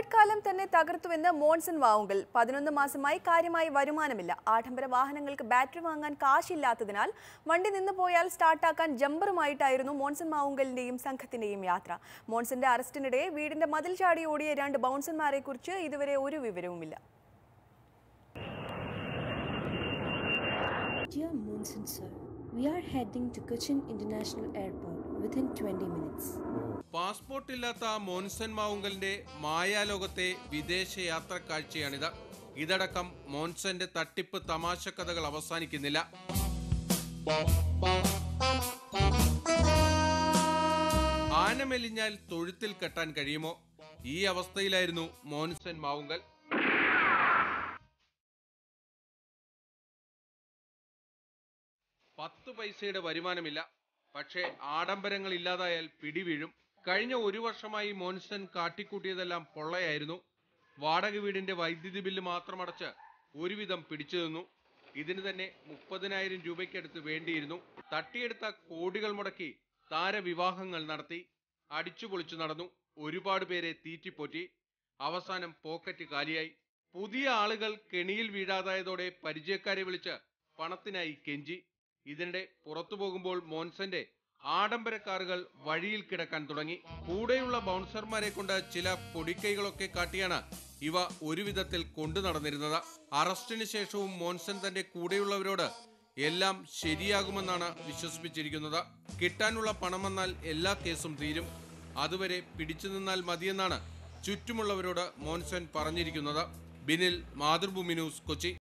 മഴക്കാലം തന്നെ തകർത്തുവെന്ന് മോൺസൺ വാവുങ്കൽ പതിനൊന്ന് മാസമായി കാര്യമായി വരുമാനമില്ല ആഡംബര വാഹനങ്ങൾക്ക് ബാറ്ററി വാങ്ങാൻ കാശില്ലാത്തതിനാൽ വണ്ടി നിന്ന് പോയാൽ സ്റ്റാർട്ടാക്കാൻ ജമ്പറുമായിട്ടായിരുന്നു മോൺസൺ മാവുങ്കലിന്റെയും സംഘത്തിന്റെയും യാത്ര മോൺസന്റെ അറസ്റ്റിനിടെ വീടിന്റെ മതിൽ ചാടി ഓടിയ രണ്ട് ബൗൺസന്മാരെ കുറിച്ച് ഇതുവരെ ഒരു വിവരവുമില്ല Dear Monson sir, we are heading to Cochin International Airport within 20 minutes. Passport ഇല്ലാത്ത മോൻസൻ മാവുങ്കലിന്റെ മായാലോകത്തെ വിദേശ യാത്ര കാഴ്ചയാണിത് ഇതടക്കം മോൻസന്റെ തട്ടിപ്പ് തമാശ കഥകൾ അവസാനിക്കുന്നില്ല ആന മെലിഞ്ഞാൽ തൊഴുത്തിൽ കെട്ടാൻ കഴിയുമോ ഈ അവസ്ഥയിലായിരുന്നു മോൻസൻ മാവുങ്കൽ പത്ത് പൈസയുടെ വരുമാനമില്ല പക്ഷേ ആഡംബരങ്ങൾ ഇല്ലാതായാൽ പിടിവീഴും കഴിഞ്ഞ ഒരു വർഷമായി മോൻസൺ കാട്ടിക്കൂട്ടിയതെല്ലാം പൊള്ളയായിരുന്നു വാടക വീടിന്റെ വൈദ്യുതി ബില്ല് മാത്രം അടച്ച് ഒരുവിധം പിടിച്ചു നിന്നു ഇതിന് തന്നെ മുപ്പതിനായിരം രൂപയ്ക്കടുത്ത് വേണ്ടിയിരുന്നു തട്ടിയെടുത്ത കോടികൾ മുടക്കി താരവിവാഹങ്ങൾ നടത്തി അടിച്ചുപൊളിച്ചു നടന്നു ഒരുപാട് പേരെ തീറ്റിപ്പോറ്റി അവസാനം പോക്കറ്റ് കാലിയായി പുതിയ ആളുകൾ കെണിയിൽ വീഴാതായതോടെ പരിചയക്കാരെ വിളിച്ച് പണത്തിനായി കെഞ്ചി ഇതിനിടെ പുറത്തു പോകുമ്പോൾ മോൻസന്റെ ആഡംബര കാറുകൾ വഴിയിൽ കിടക്കാൻ തുടങ്ങി കൂടെയുള്ള ബൗൺസർമാരെ കൊണ്ട് ചില പൊടിക്കൈകളൊക്കെ കാട്ടിയാണ് ഇവ ഒരു വിധത്തിൽ കൊണ്ടു നടന്നിരുന്നത് അറസ്റ്റിന് ശേഷവും മോൻസൺ തന്റെ കൂടെയുള്ളവരോട് എല്ലാം ശരിയാകുമെന്നാണ് വിശ്വസിപ്പിച്ചിരിക്കുന്നത് കിട്ടാനുള്ള പണം വന്നാൽ എല്ലാ കേസും തീരും അതുവരെ പിടിച്ചു നിന്നാൽ മതിയെന്നാണ് ചുറ്റുമുള്ളവരോട് മോൻസൺ പറഞ്ഞിരിക്കുന്നത് ബിനിൽ മാതൃഭൂമി ന്യൂസ് കൊച്ചി